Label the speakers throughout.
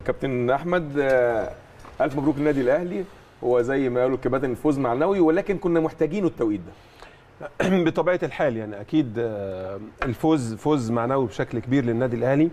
Speaker 1: كابتن احمد آه، الف مبروك للنادي الاهلي هو زي ما قالوا الكباتن الفوز معنوي ولكن كنا محتاجينه التوقيت ده
Speaker 2: بطبيعه الحال يعني اكيد آه، الفوز فوز معنوي بشكل كبير للنادي الاهلي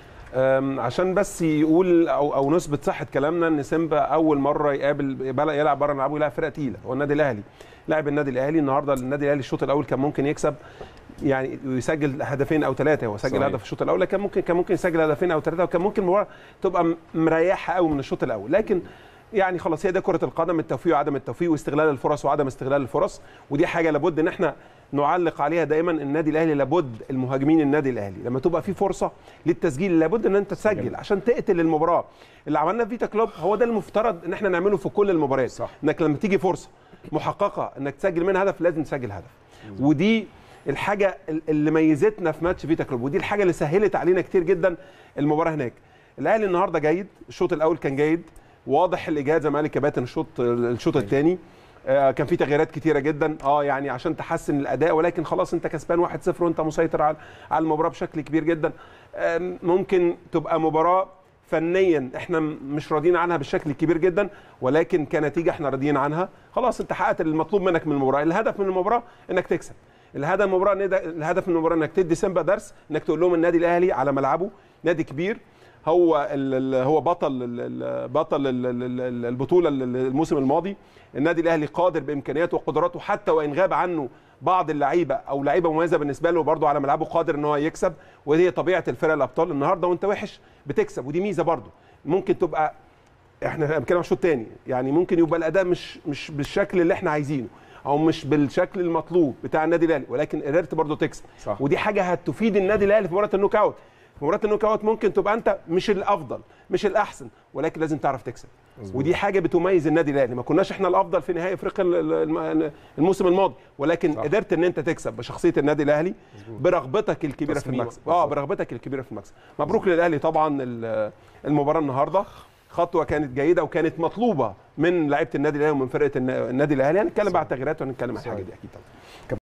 Speaker 2: آم، عشان بس يقول او او نثبت صحه كلامنا ان سيمبا اول مره يقابل بل- يلعب بره ملعبه يلعب فرقه تقيله هو النادي الاهلي لاعب النادي الاهلي النهارده النادي الاهلي الشوط الاول كان ممكن يكسب يعني يسجل هدفين او ثلاثه هو سجل
Speaker 1: صحيح.
Speaker 2: هدف في الشوط الاول كان ممكن كان ممكن يسجل هدفين او ثلاثه وكان ممكن المباراه تبقى م- مريحه قوي من الشوط الاول لكن يعني خلاص هي ده كره القدم التوفيق وعدم التوفيق واستغلال الفرص وعدم استغلال الفرص ودي حاجه لابد ان احنا نعلق عليها دايما النادي الاهلي لابد المهاجمين النادي الاهلي لما تبقى في فرصه للتسجيل لابد ان انت تسجل عشان تقتل المباراه اللي عملناه في فيتا كلوب هو ده المفترض ان احنا نعمله في كل المباريات
Speaker 1: صح.
Speaker 2: انك لما تيجي فرصه محققه انك تسجل منها هدف لازم تسجل هدف ودي الحاجه اللي ميزتنا في ماتش فيتا كلوب ودي الحاجه اللي سهلت علينا كتير جدا المباراه هناك الاهلي النهارده جيد الشوط الاول كان جيد واضح الاجهاد زي ما قال الكباتن الشوط الشوط الثاني آه، كان في تغييرات كتيره جدا اه يعني عشان تحسن الاداء ولكن خلاص انت كسبان 1-0 وانت مسيطر على على المباراه بشكل كبير جدا آم، ممكن تبقى مباراه فنيا احنا م- مش راضيين عنها بالشكل الكبير جدا ولكن كنتيجه احنا راضيين عنها خلاص انت حققت المطلوب منك من المباراه الهدف من المباراه انك تكسب الهدف من المباراه إن ده- الهدف من المباراه انك تدي سيمبا درس انك تقول لهم النادي الاهلي على ملعبه نادي كبير هو ال ال هو بطل ال ال بطل ال ال ال البطوله ال- ال- الموسم الماضي النادي الاهلي قادر بامكانياته وقدراته حتى وان غاب عنه بعض اللعيبه او لعيبه مميزه بالنسبه له برضه على ملعبه قادر ان هو يكسب ودي طبيعه الفرق الابطال النهارده وانت وحش بتكسب ودي ميزه برضه ممكن تبقى احنا بنتكلم عن الشوط الثاني يعني ممكن يبقى الاداء مش مش بالشكل اللي احنا عايزينه او مش بالشكل المطلوب بتاع النادي الاهلي ولكن قدرت برضه تكسب
Speaker 1: صح.
Speaker 2: ودي حاجه هتفيد النادي الاهلي في مباراه النوك اوت في مباراه النوك اوت ممكن تبقى انت مش الافضل مش الاحسن ولكن لازم تعرف تكسب
Speaker 1: مظبوط.
Speaker 2: ودي حاجه بتميز النادي الاهلي ما كناش احنا الافضل في نهائي افريقيا ال- ال- الموسم الماضي ولكن
Speaker 1: صح.
Speaker 2: قدرت ان انت تكسب بشخصيه النادي الاهلي برغبتك الكبيره في
Speaker 1: تصميمك.
Speaker 2: المكسب اه
Speaker 1: بالظبط.
Speaker 2: برغبتك الكبيره في المكسب مبروك للاهلي طبعا ال- المباراه النهارده خطوه كانت جيده وكانت مطلوبه من لعيبه النادي الاهلي ومن فرقه النا- النادي الاهلي هنتكلم بعد التغييرات وهنتكلم عن الحاجه دي اكيد طبعا